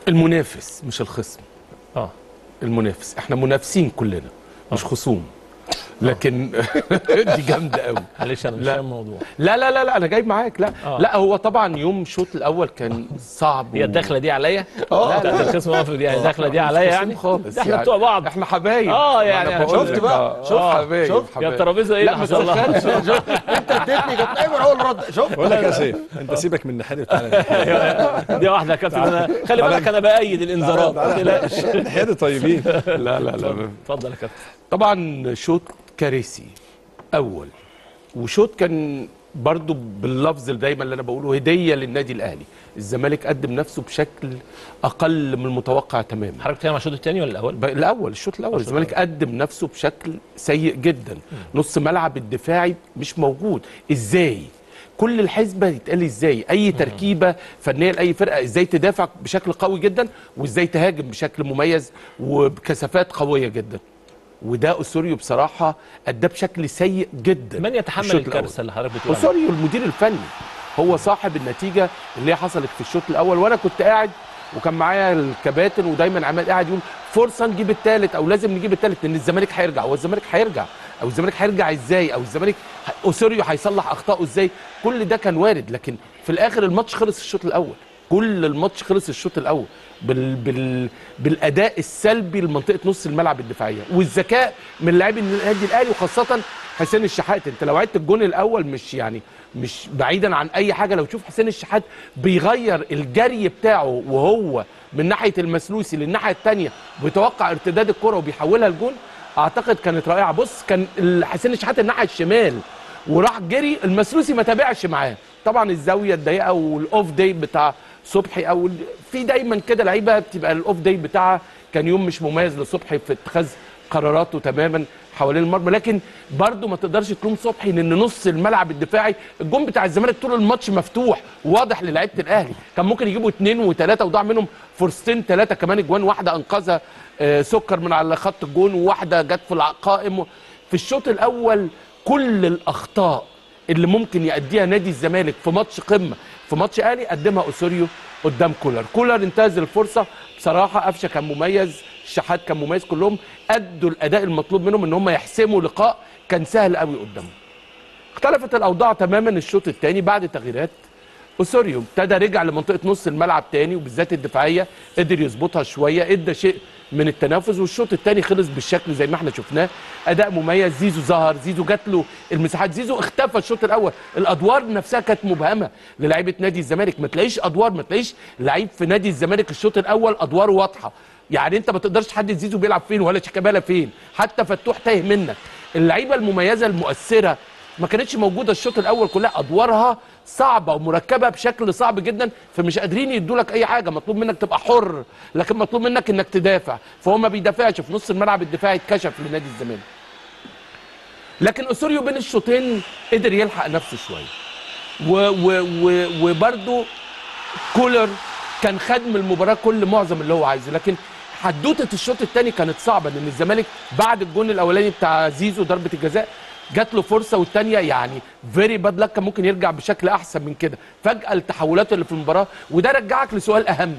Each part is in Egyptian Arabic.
المنافس مش الخصم اه المنافس احنا منافسين كلنا مش خصوم لكن دي جامده قوي معلش انا مش لا. فاهم الموضوع لا لا لا لا انا جاي معاك لا آه. لا هو طبعا يوم الشوط الاول كان صعب هي و- الدخله دي عليا آه. لا لا الخصم واقف دي الدخله دي مش عليا خصوم يعني خالص ده احنا يعني. بتوع بعض احنا حبايب آه، يعني أنا بقول شفت لك، بقى؟ آه، شفت؟ آه، حبايب شفت؟ يا حبايب. الترابيزه ايه لا اللي ما حصل لها تسخنش انت اديتني كانت ايمن هو اللي رد شوف بقول لك يا سيف انت سيبك من الناحيه دي وتعالى دي واحده يا كابتن انا خلي بالك انا بايد الانذارات ما تقلقش الناحيه دي طيبين لا لا لا اتفضل يا كابتن طبعا شوط كارثي اول وشوط كان برضو باللفظ اللي دايما اللي انا بقوله هديه للنادي الاهلي الزمالك قدم نفسه بشكل اقل من المتوقع تماما حضرتك بتتكلم على الشوط الثاني ولا الاول؟ ب- الاول الشوط الاول الزمالك قدم نفسه بشكل سيء جدا نص ملعب الدفاعي مش موجود ازاي كل الحسبه يتقال ازاي اي تركيبه فنيه لاي فرقه ازاي تدافع بشكل قوي جدا وازاي تهاجم بشكل مميز وبكثافات قويه جدا وده اسوريو بصراحه اداه بشكل سيء جدا من يتحمل الشوط الأول. الكارثه اللي حضرتك بتقول عليها؟ اسوريو المدير الفني هو صاحب النتيجه اللي هي حصلت في الشوط الاول وانا كنت قاعد وكان معايا الكباتن ودايما عماد قاعد يقول فرصه نجيب الثالث او لازم نجيب الثالث لان الزمالك هيرجع هو الزمالك هيرجع او الزمالك هيرجع ازاي او الزمالك ه- اسوريو هيصلح اخطائه ازاي كل ده كان وارد لكن في الاخر الماتش خلص الشوط الاول كل الماتش خلص الشوط الاول بال بال بالاداء السلبي لمنطقه نص الملعب الدفاعيه والذكاء من لاعبي النادي الاهلي وخاصه حسين الشحات انت لو عدت الجون الاول مش يعني مش بعيدا عن اي حاجه لو تشوف حسين الشحات بيغير الجري بتاعه وهو من ناحيه المسلوسي للناحيه الثانيه بيتوقع ارتداد الكره وبيحولها لجون اعتقد كانت رائعه بص كان ال- حسين الشحات الناحيه الشمال وراح جري المسلوسي ما تابعش معاه طبعا الزاويه الضيقه والاوف داي بتاع صبحي او ال- في دايما كده لعيبه بتبقى الاوف داي بتاعها كان يوم مش مميز لصبحي في اتخاذ قراراته تماما حوالين المرمى لكن برضو ما تقدرش تلوم صبحي لان نص الملعب الدفاعي الجون بتاع الزمالك طول الماتش مفتوح واضح للعيبه الاهلي كان ممكن يجيبوا اثنين وثلاثه وضاع منهم فرصتين ثلاثه كمان اجوان واحده انقذها آه، سكر من على خط الجون وواحده جت في القائم في الشوط الاول كل الاخطاء اللي ممكن يأديها نادي الزمالك في ماتش قمه في ماتش اهلي قدمها اسوريو قدام كولر كولر انتهز الفرصه بصراحه قفشه كان مميز الشحات كان مميز كلهم ادوا الاداء المطلوب منهم ان هم يحسموا لقاء كان سهل قوي قدامهم اختلفت الاوضاع تماما الشوط الثاني بعد تغييرات اسوريو ابتدى رجع لمنطقه نص الملعب تاني وبالذات الدفاعيه قدر يظبطها شويه ادى شيء من التنافس والشوط الثاني خلص بالشكل زي ما احنا شفناه اداء مميز زيزو ظهر زيزو جات له المساحات زيزو اختفى الشوط الاول الادوار نفسها كانت مبهمه للاعيبه نادي الزمالك ما تلاقيش ادوار ما تلاقيش لعيب في نادي الزمالك الشوط الاول ادواره واضحه يعني انت ما تقدرش تحدد زيزو بيلعب فين ولا شيكابالا فين حتى فتوح تايه منك اللعيبه المميزه المؤثره ما كانتش موجوده الشوط الاول كلها ادوارها صعبه ومركبه بشكل صعب جدا فمش قادرين يدوا لك اي حاجه مطلوب منك تبقى حر لكن مطلوب منك انك تدافع فهو ما بيدافعش في نص الملعب الدفاعي اتكشف لنادي الزمالك لكن اسوريو بين الشوطين قدر يلحق نفسه شويه و و و وبرده كولر كان خد من المباراه كل معظم اللي هو عايزه لكن حدوته الشوط الثاني كانت صعبه لان الزمالك بعد الجون الاولاني بتاع زيزو ضربه الجزاء جات له فرصه والثانيه يعني فيري باد لك كان ممكن يرجع بشكل احسن من كده فجاه التحولات اللي في المباراه وده رجعك لسؤال اهم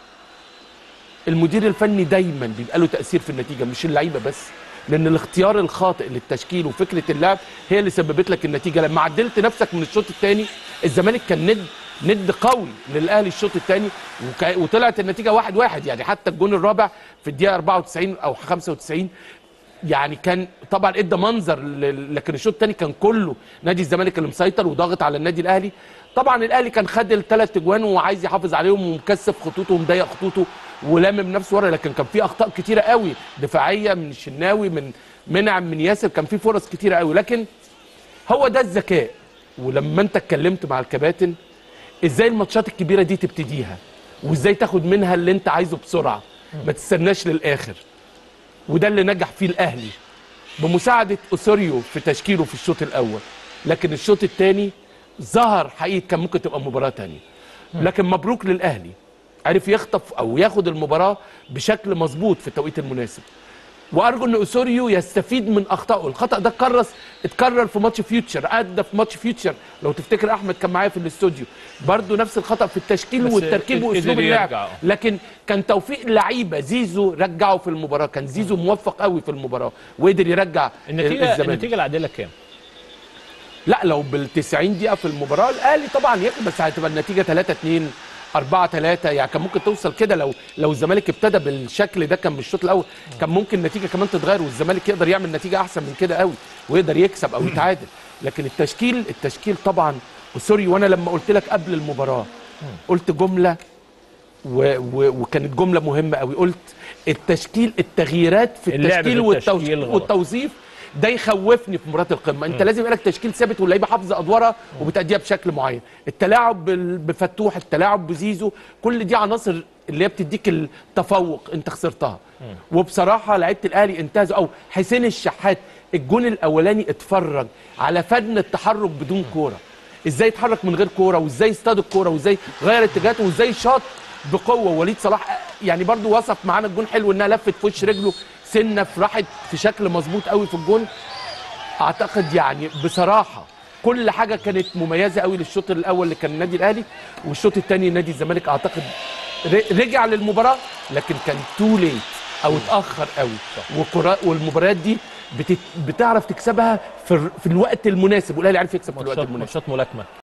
المدير الفني دايما بيبقى له تاثير في النتيجه مش اللعيبه بس لان الاختيار الخاطئ للتشكيل وفكره اللعب هي اللي سببت لك النتيجه لما عدلت نفسك من الشوط الثاني الزمالك كان ند ند قوي للاهلي الشوط الثاني وك- وطلعت النتيجه واحد واحد يعني حتى الجون الرابع في الدقيقه 94 او 95 يعني كان طبعا ادى منظر ل- لكن الشوط الثاني كان كله نادي الزمالك اللي مسيطر وضاغط على النادي الاهلي طبعا الاهلي كان خد الثلاث اجوان وعايز يحافظ عليهم ومكثف خطوطه ومضيق خطوطه ولامم نفسه ورا لكن كان في اخطاء كتيره قوي دفاعيه من الشناوي من منعم من ياسر كان في فرص كتيره قوي لكن هو ده الذكاء ولما انت اتكلمت مع الكباتن ازاي الماتشات الكبيره دي تبتديها وازاي تاخد منها اللي انت عايزه بسرعه ما تستناش للاخر وده اللي نجح فيه الاهلي بمساعده اسوريو في تشكيله في الشوط الاول لكن الشوط الثاني ظهر حقيقي كان ممكن تبقى مباراه تانية لكن مبروك للاهلي عرف يخطف او ياخد المباراه بشكل مظبوط في التوقيت المناسب وارجو ان اسوريو يستفيد من اخطائه الخطا ده اتكرر اتكرر في ماتش فيوتشر ادى في ماتش فيوتشر لو تفتكر احمد كان معايا في الاستوديو برضو نفس الخطا في التشكيل بس والتركيب قدر واسلوب يرجع. اللعب لكن كان توفيق لعيبه زيزو رجعه في المباراه كان زيزو موفق قوي في المباراه وقدر يرجع النتيجه الزمالك النتيجه العادله كام؟ لا لو بال 90 دقيقه في المباراه الاهلي طبعا يكسب بس هتبقى النتيجه 3 2 4 3 يعني كان ممكن توصل كده لو لو الزمالك ابتدى بالشكل ده كان بالشوط الاول كان ممكن النتيجه كمان تتغير والزمالك يقدر يعمل نتيجه احسن من كده قوي ويقدر يكسب او يتعادل لكن التشكيل التشكيل طبعا وسوري وانا لما قلت لك قبل المباراه قلت جمله و و وكانت جمله مهمه قوي قلت التشكيل التغييرات في اللعب التشكيل في التشكيل والتوز- غلط. والتوظيف ده يخوفني في مباراه القمه انت لازم يبقى لك تشكيل ثابت واللعيبه حافظه ادوارها وبتاديها بشكل معين التلاعب بال- بفتوح التلاعب بزيزو كل دي عناصر اللي هي بتديك التفوق انت خسرتها وبصراحه لعيبه الاهلي انتهزوا او حسين الشحات الجون الاولاني اتفرج على فن التحرك بدون كوره ازاي يتحرك من غير كوره وازاي يصطاد الكوره وازاي غير اتجاهاته وازاي شاط بقوه وليد صلاح يعني برضو وصف معانا الجون حلو انها لفت في وش رجله سنه في راحت في شكل مظبوط قوي في الجون اعتقد يعني بصراحه كل حاجه كانت مميزه قوي للشوط الاول اللي كان النادي الاهلي والشوط الثاني نادي الزمالك اعتقد ر- رجع للمباراه لكن كان تو ليت او اتاخر قوي وكرا- والمباريات دي بتت... بتعرف تكسبها في, الر- في الوقت المناسب والاهلي عارف يكسب في الوقت ماتشات المناسب ماتشات ملاكمه